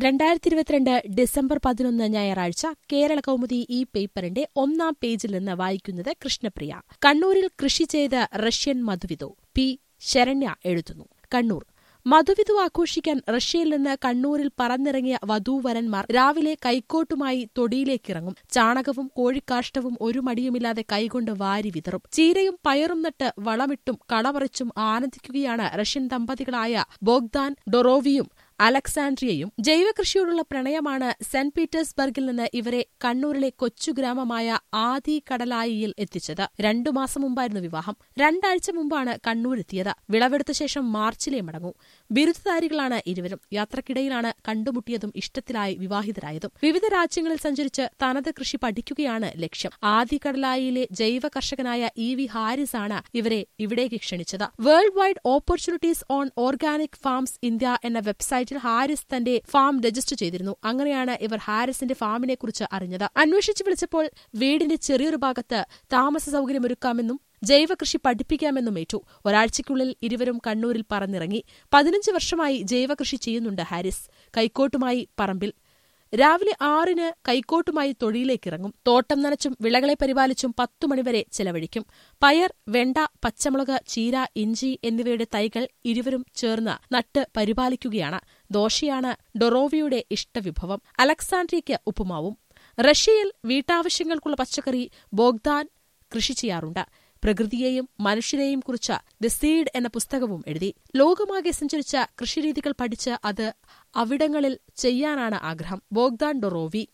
രണ്ടായിരത്തി ഇരുപത്തിരണ്ട് ഡിസംബർ പതിനൊന്ന് ഞായറാഴ്ച കേരള കൗമുദി ഈ പേപ്പറിന്റെ ഒന്നാം പേജിൽ നിന്ന് വായിക്കുന്നത് കൃഷ്ണപ്രിയ കണ്ണൂരിൽ കൃഷി ചെയ്ത് റഷ്യൻ മധുവിധു പി ശരണ്യ എഴുതുന്നു കണ്ണൂർ മധുവിധു ആഘോഷിക്കാൻ റഷ്യയിൽ നിന്ന് കണ്ണൂരിൽ പറന്നിറങ്ങിയ വധൂവരന്മാർ രാവിലെ കൈക്കോട്ടുമായി തൊടിയിലേക്കിറങ്ങും ചാണകവും കോഴിക്കാഷ്ടവും ഒരു മടിയുമില്ലാതെ കൈകൊണ്ട് വാരി വിതറും ചീരയും പയറും നട്ട് വളമിട്ടും കളപറിച്ചും ആനന്ദിക്കുകയാണ് റഷ്യൻ ദമ്പതികളായ ബോഗ്ദാൻ ഡൊറോവിയും അലക്സാൻഡ്രിയയും ജൈവകൃഷിയോടുള്ള പ്രണയമാണ് സെന്റ് പീറ്റേഴ്സ്ബർഗിൽ നിന്ന് ഇവരെ കണ്ണൂരിലെ കൊച്ചു ഗ്രാമമായ ആദി കടലായിയിൽ എത്തിച്ചത് രണ്ടു മാസം മുമ്പായിരുന്നു വിവാഹം രണ്ടാഴ്ച മുമ്പാണ് കണ്ണൂരെത്തിയത് വിളവെടുത്ത ശേഷം മാർച്ചിലെ മടങ്ങൂ ബിരുദധാരികളാണ് ഇരുവരും യാത്രക്കിടയിലാണ് കണ്ടുമുട്ടിയതും ഇഷ്ടത്തിലായി വിവാഹിതരായതും വിവിധ രാജ്യങ്ങളിൽ സഞ്ചരിച്ച് തനത് കൃഷി പഠിക്കുകയാണ് ലക്ഷ്യം ആദി കടലായിലെ ജൈവ കർഷകനായ ഇ വി ഹാരിസ് ആണ് ഇവരെ ഇവിടേക്ക് ക്ഷണിച്ചത് world wide opportunities on organic farms India എന്ന വെബ്സൈറ്റിൽ ഹാരിസ് തന്റെ ഫാം രജിസ്റ്റർ ചെയ്തിരുന്നു അങ്ങനെയാണ് ഇവർ ഹാരിസിന്റെ ഫാമിനെ കുറിച്ച് അറിഞ്ഞത് അന്വേഷിച്ചു വിളിച്ചപ്പോൾ വീടിന്റെ ചെറിയൊരു ഭാഗത്ത് താമസ സൗകര്യമൊരുക്കാമെന്നും ജൈവകൃഷി പഠിപ്പിക്കാമെന്നും ഏറ്റു ഒരാഴ്ചയ്ക്കുള്ളിൽ ഇരുവരും കണ്ണൂരിൽ പറന്നിറങ്ങി പതിനഞ്ച് വർഷമായി ജൈവകൃഷി ചെയ്യുന്നുണ്ട് ഹാരിസ് കൈക്കോട്ടുമായി പറമ്പിൽ രാവിലെ ആറിന് കൈക്കോട്ടുമായി തൊഴിയിലേക്കിറങ്ങും തോട്ടം നനച്ചും വിളകളെ പരിപാലിച്ചും പത്തു മണിവരെ ചെലവഴിക്കും പയർ വെണ്ട പച്ചമുളക് ചീര ഇഞ്ചി എന്നിവയുടെ തൈകൾ ഇരുവരും ചേർന്ന് നട്ട് പരിപാലിക്കുകയാണ് ദോശയാണ് ഡൊറോവിയുടെ ഇഷ്ടവിഭവം അലക്സാണ്ട്രിയയ്ക്ക് ഉപ്പുമാവും റഷ്യയിൽ വീട്ടാവശ്യങ്ങൾക്കുള്ള പച്ചക്കറി ബോഗ്ദാൻ കൃഷി ചെയ്യാറുണ്ട് പ്രകൃതിയെയും മനുഷ്യരെയും കുറിച്ച ദ സീഡ് എന്ന പുസ്തകവും എഴുതി ലോകമാകെ സഞ്ചരിച്ച കൃഷിരീതികൾ പഠിച്ച് അത് അവിടങ്ങളിൽ ചെയ്യാനാണ് ആഗ്രഹം ബോഗ്ദാൻ ഡൊറോവി